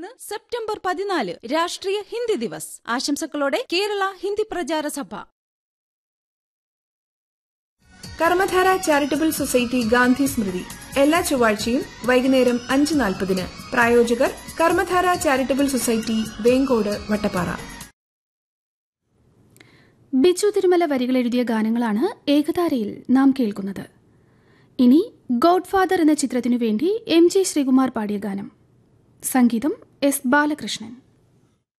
ഇന്ന് സെപ്റ്റംബർ പതിനാല് രാഷ്ട്രീയ ഹിന്ദി ദിവസ് ആശംസകളോടെ കേരള ഹിന്ദി പ്രചാര സഭ കർമ്മധാര ചാരിറ്റബിൾ സൊസൈറ്റി ഗാന്ധി സ്മൃതി എല്ലാ ചൊവ്വാഴ്ചയും വൈകുന്നേരം അഞ്ച് നാൽപ്പതിന് പ്രായോജകർ കർമ്മധാര ചാരിറ്റബിൾ സൊസൈറ്റി വേങ്കോട് വട്ടപ്പാറ ബിജു തിരുമല വരികൾ എഴുതിയ ഗാനങ്ങളാണ് ഏകതാരയിൽ നാം കേൾക്കുന്നത് ഇനി ഗോഡ് ഫാദർ എന്ന ചിത്രത്തിനു വേണ്ടി എം ജി ശ്രീകുമാർ പാടിയ ഗാനം സംഗീതം എസ് ബാലകൃഷ്ണൻ